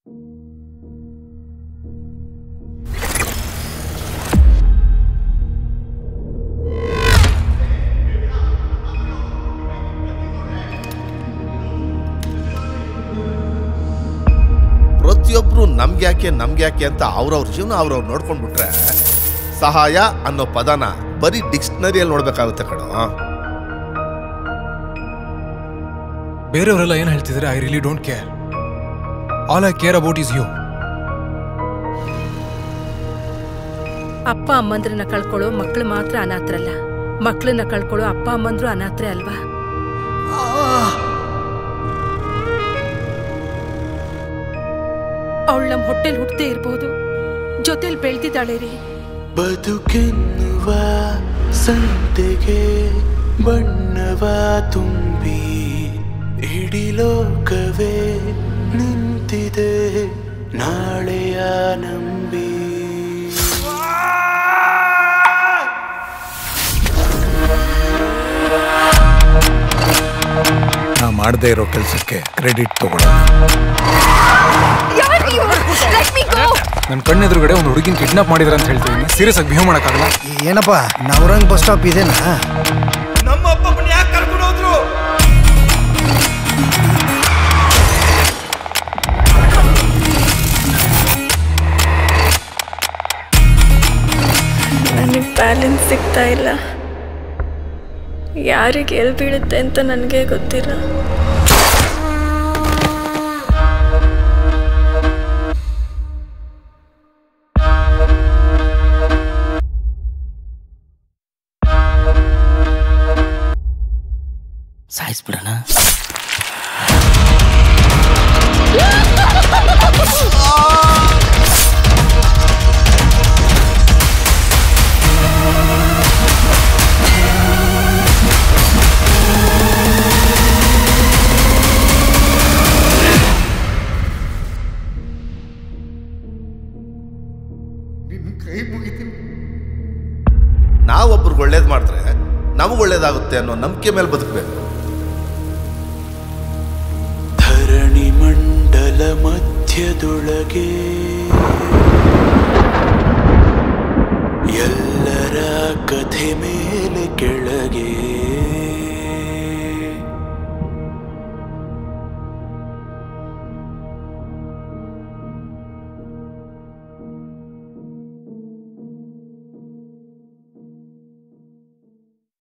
ಪ್ರತಿಯೊಬ್ರು ನಮ್ಗೆ ಯಾಕೆ ನಮ್ಗೆ ಯಾಕೆ ಅಂತ ಅವ್ರವ್ರ ಜೀವನ ಅವ್ರವ್ರು ನೋಡ್ಕೊಂಡ್ಬಿಟ್ರೆ ಸಹಾಯ ಅನ್ನೋ ಪದನ ಬರೀ ಡಿಕ್ಷನರಿಯಲ್ಲಿ ನೋಡ್ಬೇಕಾಗುತ್ತೆ ಕಣೋ ಬೇರೆಯವರೆಲ್ಲ ಏನು ಹೇಳ್ತಿದ್ದಾರೆ I really don't care all I care about is you ಅಪ್ಪ ಅಮ್ಮಂದ್ರನ್ನ ಕಳ್ಕೊಳ್ಳೋ ಮಕ್ಳು ಮಾತ್ರ ಅನಾಥರಲ್ಲ ಮಕ್ಳನ್ನ ಕಳ್ಕೊಳ್ಳೋ ಅಪ್ಪ ಅಮ್ಮಂದ್ರು ಅನಾಥರೇ ಅಲ್ವಾ ಅವಳು ನಮ್ಮ ಹೊಟ್ಟೆಲ್ ಹುಟ್ಟದೇ ಇರ್ಬೋದು ಜೊತೆಲಿ ಬೆಳ್ದಿದ್ದಾಳೆ ರೀ ಬದುಕೆನ್ನುವ ಸಂತೆಗೆ ಬಣ್ಣವ ತುಂಬಿ ಇಡೀ ಲೋಕವೇ ನಿಂತಿದೆ ನಾಳೆಯ ನಂಬಿ ನಾ ಮಾಡದೇ ಇರೋ ಕೆಲಸಕ್ಕೆ ಕ್ರೆಡಿಟ್ ತಗೊಳ್ಳೋಣ ನನ್ನ ಕಣ್ಣೆದುರುಗಡೆ ಒಂದು ಹುಡುಗಿನ ಕಿಡ್ನಾಪ್ ಮಾಡಿದ್ರ ಅಂತ ಹೇಳ್ತೀನಿ ಸೀರಿಯಸ್ ಆಗಿ ಬಿಹೇವ್ ಮಾಡೋಕ್ಕಾಗಲ್ಲ ಏನಪ್ಪ ನವರಂಗ್ ಬಸ್ ಸ್ಟಾಪ್ ಇದೇನಾ ನಮ್ಮ ಅಪ್ಪನ ಯಾಕೆ ಕರ್ಕೊಂಡು ಹೋದ್ರು ನನಗೆ ಬ್ಯಾಲೆನ್ಸ್ ಸಿಗ್ತಾ ಇಲ್ಲ ಯಾರಿಗೆ ಎಲ್ಲಿ ಬೀಳುತ್ತೆ ಅಂತ ನನಗೆ ಗೊತ್ತಿಲ್ಲ ಸಾಯಿಸ್ಬಿಡೋಣ ನಾವೊಬ್ರಿಗೆ ಒಳ್ಳೇದು ಮಾಡಿದ್ರೆ ನಮಗೆ ಒಳ್ಳೇದಾಗುತ್ತೆ ಅನ್ನೋ ನಂಬಿಕೆ ಮೇಲೆ ಬದುಕಬೇಕು ಧರಣಿ ಮಂಡಲ ಮಧ್ಯದೊಳಗೆ ಎಲ್ಲರ ಕಥೆ ಮೇಲೆ ಕೆಳಗೆ